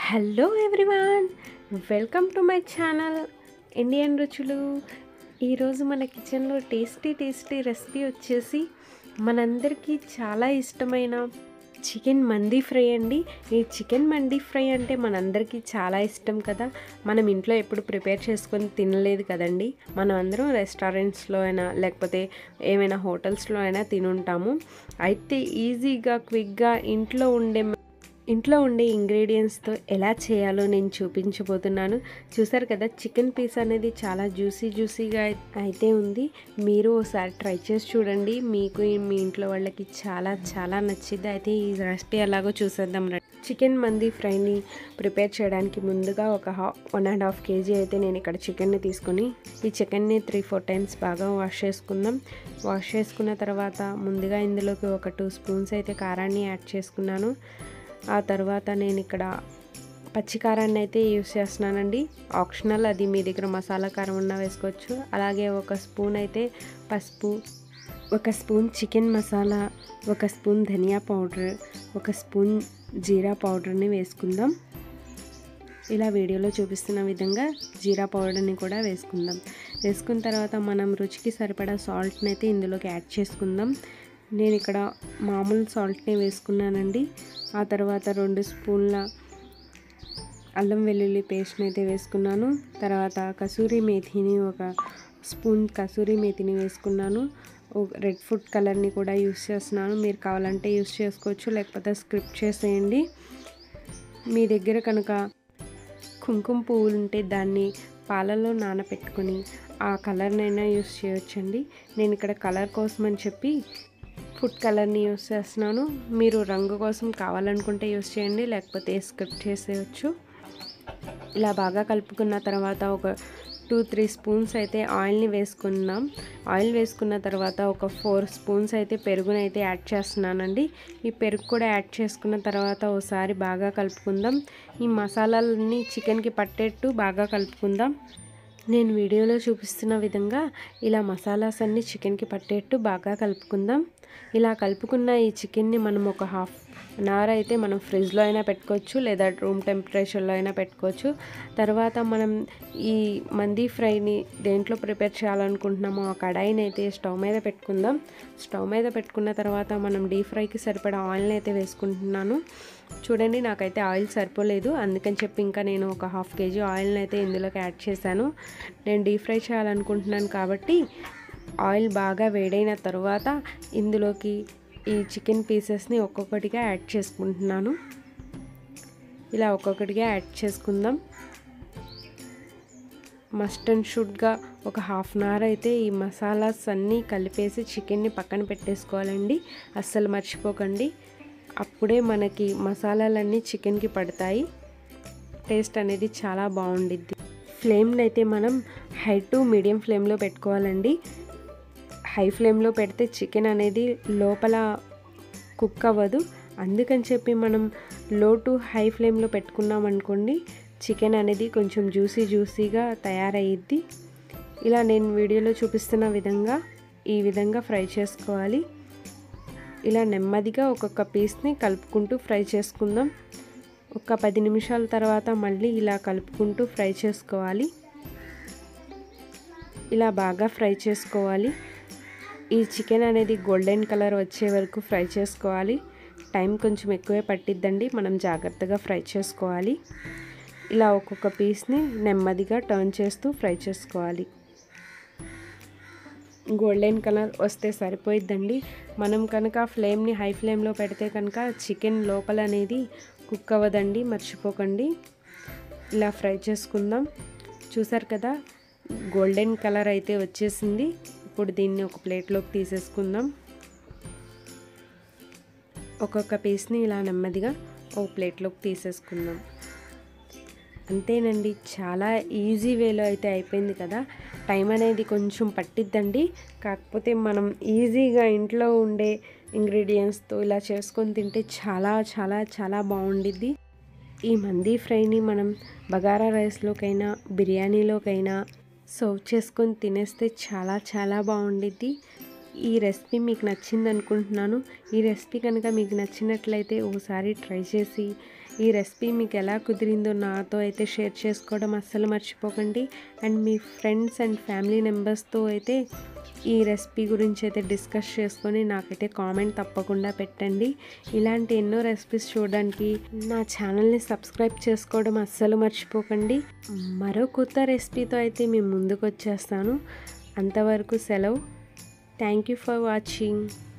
hello everyone welcome to my channel Indian రుచులు ఈరోజు మన కిచెన్లో టేస్టీ టేస్టీ రెసిపీ వచ్చేసి మనందరికీ చాలా ఇష్టమైన చికెన్ మందీ ఫ్రై అండి ఈ చికెన్ మందీ ఫ్రై అంటే మనందరికీ చాలా ఇష్టం కదా మనం ఇంట్లో ఎప్పుడు ప్రిపేర్ చేసుకొని తినలేదు కదండి మనం అందరం రెస్టారెంట్స్లో అయినా లేకపోతే ఏమైనా హోటల్స్లో అయినా తినుంటాము అయితే ఈజీగా క్విక్గా ఇంట్లో ఉండే ఇంట్లో ఉండే ఇంగ్రీడియంట్స్తో ఎలా చేయాలో నేను చూపించబోతున్నాను చూసారు కదా చికెన్ పీస్ అనేది చాలా జ్యూసీ జ్యూసీగా అయితే ఉంది మీరు ఒకసారి ట్రై చేసి చూడండి మీకు మీ ఇంట్లో వాళ్ళకి చాలా చాలా నచ్చింది అయితే ఈ రెసిపీ ఎలాగో చూసేద్దాం రండి చికెన్ మంది ఫ్రైని ప్రిపేర్ చేయడానికి ముందుగా ఒక హా వన్ అండ్ హాఫ్ కేజీ అయితే నేను ఇక్కడ చికెన్ని తీసుకొని ఈ చికెన్ని త్రీ ఫోర్ టైమ్స్ బాగా వాష్ చేసుకుందాం వాష్ చేసుకున్న తర్వాత ముందుగా ఇందులోకి ఒక టూ స్పూన్స్ అయితే కారాన్ని యాడ్ చేసుకున్నాను ఆ తర్వాత నేను ఇక్కడ పచ్చి కారాన్ని అయితే యూస్ చేస్తున్నానండి ఆప్షనల్ అది మీ దగ్గర మసాలా కారం ఉన్నా వేసుకోవచ్చు అలాగే ఒక స్పూన్ అయితే పసుపు ఒక స్పూన్ చికెన్ మసాలా ఒక స్పూన్ ధనియా పౌడర్ ఒక స్పూన్ జీరా పౌడర్ని వేసుకుందాం ఇలా వీడియోలో చూపిస్తున్న విధంగా జీరా పౌడర్ని కూడా వేసుకుందాం వేసుకున్న తర్వాత మనం రుచికి సరిపడా సాల్ట్ని అయితే ఇందులోకి యాడ్ చేసుకుందాం నేను ఇక్కడ మామూలు సాల్ట్ని వేసుకున్నానండి ఆ తర్వాత రెండు స్పూన్ల అల్లం వెల్లుల్లి పేస్ట్ని అయితే వేసుకున్నాను తర్వాత కసూరి మేథిని ఒక స్పూన్ కసూరి మేథిని వేసుకున్నాను రెడ్ ఫుడ్ కలర్ని కూడా యూస్ చేస్తున్నాను మీరు కావాలంటే యూస్ చేసుకోవచ్చు లేకపోతే స్క్రిప్ట్ చేసేయండి మీ దగ్గర కనుక కుంకుమ పువ్వులు ఉంటే దాన్ని పాలలో నానబెట్టుకొని ఆ కలర్నైనా యూస్ చేయొచ్చండి నేను ఇక్కడ కలర్ కోసం అని చెప్పి ఫుడ్ కలర్ని యూస్ చేస్తున్నాను మీరు రంగు కోసం కావాలనుకుంటే యూస్ చేయండి లేకపోతే స్క్రిప్ట్ చేసేయచ్చు ఇలా బాగా కలుపుకున్న తర్వాత ఒక టూ త్రీ స్పూన్స్ అయితే ఆయిల్ని వేసుకున్నాం ఆయిల్ వేసుకున్న తర్వాత ఒక ఫోర్ స్పూన్స్ అయితే పెరుగునైతే యాడ్ చేస్తున్నానండి ఈ పెరుగు కూడా యాడ్ చేసుకున్న తర్వాత ఒకసారి బాగా కలుపుకుందాం ఈ మసాలాలన్నీ చికెన్కి పట్టేట్టు బాగా కలుపుకుందాం నేను వీడియోలో చూపిస్తున్న విధంగా ఇలా మసాలాస్ అన్నీ చికెన్కి పట్టేట్టు బాగా కలుపుకుందాం ఇలా కలుపుకున్న ఈ చికెన్ని మనం ఒక హాఫ్ అన్ అవర్ అయితే మనం ఫ్రిడ్జ్లో అయినా పెట్టుకోవచ్చు లేదా రూమ్ టెంపరేచర్లో అయినా పెట్టుకోవచ్చు తర్వాత మనం ఈ మందీ ఫ్రైని దేంట్లో ప్రిపేర్ చేయాలనుకుంటున్నామో ఆ కడాయిని అయితే స్టవ్ మీద పెట్టుకుందాం స్టవ్ మీద పెట్టుకున్న తర్వాత మనం డీప్ ఫ్రైకి సరిపడా ఆయిల్ని అయితే వేసుకుంటున్నాను చూడండి నాకైతే ఆయిల్ సరిపోలేదు అందుకని చెప్పి ఇంకా నేను ఒక హాఫ్ కేజీ ఆయిల్ని అయితే ఇందులోకి యాడ్ చేశాను నేను డీప్ ఫ్రై చేయాలనుకుంటున్నాను కాబట్టి ఆయిల్ బాగా వేడైన తర్వాత ఇందులోకి ఈ చికెన్ పీసెస్ని ఒక్కొక్కటిగా యాడ్ చేసుకుంటున్నాను ఇలా ఒక్కొక్కటిగా యాడ్ చేసుకుందాం మస్ట్ అండ్ షుడ్గా ఒక హాఫ్ అన్ అవర్ అయితే ఈ మసాలాస్ అన్నీ కలిపేసి చికెన్ని పక్కన పెట్టేసుకోవాలండి అస్సలు మర్చిపోకండి అప్పుడే మనకి మసాలాలన్నీ చికెన్కి పడతాయి టేస్ట్ అనేది చాలా బాగుండిద్ది ఫ్లేమ్ని అయితే మనం హై టు మీడియం ఫ్లేమ్లో పెట్టుకోవాలండి హై ఫ్లేమ్లో పెడితే చికెన్ అనేది లోపల కుక్ అవ్వదు అందుకని చెప్పి మనం లో టు హై ఫ్లేమ్లో పెట్టుకున్నాం అనుకోండి చికెన్ అనేది కొంచెం జ్యూసీ జ్యూసీగా తయారయ్యిద్ది ఇలా నేను వీడియోలో చూపిస్తున్న విధంగా ఈ విధంగా ఫ్రై చేసుకోవాలి ఇలా నెమ్మదిగా ఒక్కొక్క పీస్ని కలుపుకుంటూ ఫ్రై చేసుకుందాం ఒక పది నిమిషాల తర్వాత మళ్ళీ ఇలా కలుపుకుంటూ ఫ్రై చేసుకోవాలి ఇలా బాగా ఫ్రై చేసుకోవాలి ఈ చికెన్ అనేది గోల్డెన్ కలర్ వచ్చే వరకు ఫ్రై చేసుకోవాలి టైం కొంచెం ఎక్కువే పట్టిద్దండి మనం జాగ్రత్తగా ఫ్రై చేసుకోవాలి ఇలా ఒక్కొక్క పీస్ని నెమ్మదిగా టర్న్ చేస్తూ ఫ్రై చేసుకోవాలి గోల్డెన్ కలర్ వస్తే సరిపోయిద్దండి మనం కనుక ఫ్లేమ్ని హై ఫ్లేమ్లో పెడితే కనుక చికెన్ లోపల అనేది కుక్ అవ్వదండి మర్చిపోకండి ఇలా ఫ్రై చేసుకుందాం చూసారు కదా గోల్డెన్ కలర్ అయితే వచ్చేసింది ఇప్పుడు దీన్ని ఒక ప్లేట్లోకి తీసేసుకుందాం ఒక్కొక్క పీస్ని ఇలా నెమ్మదిగా ఒక ప్లేట్లోకి తీసేసుకుందాం అంతేనండి చాలా ఈజీ వేలో అయితే అయిపోయింది కదా టైం అనేది కొంచెం పట్టిద్దండి కాకపోతే మనం ఈజీగా ఇంట్లో ఉండే ఇంగ్రీడియంట్స్తో ఇలా చేసుకొని తింటే చాలా చాలా చాలా బాగుండిద్ది ఈ మందీ ఫ్రైని మనం బగారా రైస్లోకైనా బిర్యానీలోకైనా సర్వ్ చేసుకొని తినేస్తే చాలా చాలా బాగుండిద్ది ఈ రెసిపీ మీకు నచ్చింది అనుకుంటున్నాను ఈ రెసిపీ కనుక మీకు నచ్చినట్లయితే ఒకసారి ట్రై చేసి ఈ రెసిపీ మీకు ఎలా కుదిరిందో నాతో అయితే షేర్ చేసుకోవడం అస్సలు మర్చిపోకండి అండ్ మీ ఫ్రెండ్స్ అండ్ ఫ్యామిలీ మెంబర్స్తో అయితే ఈ రెసిపీ గురించి అయితే డిస్కస్ చేసుకొని నాకైతే కామెంట్ తప్పకుండా పెట్టండి ఇలాంటి ఎన్నో రెసిపీస్ చూడడానికి నా ఛానల్ని సబ్స్క్రైబ్ చేసుకోవడం అస్సలు మర్చిపోకండి మరో కొత్త రెసిపీతో అయితే మేము ముందుకు వచ్చేస్తాను అంతవరకు సెలవు థ్యాంక్ యూ ఫర్ వాచింగ్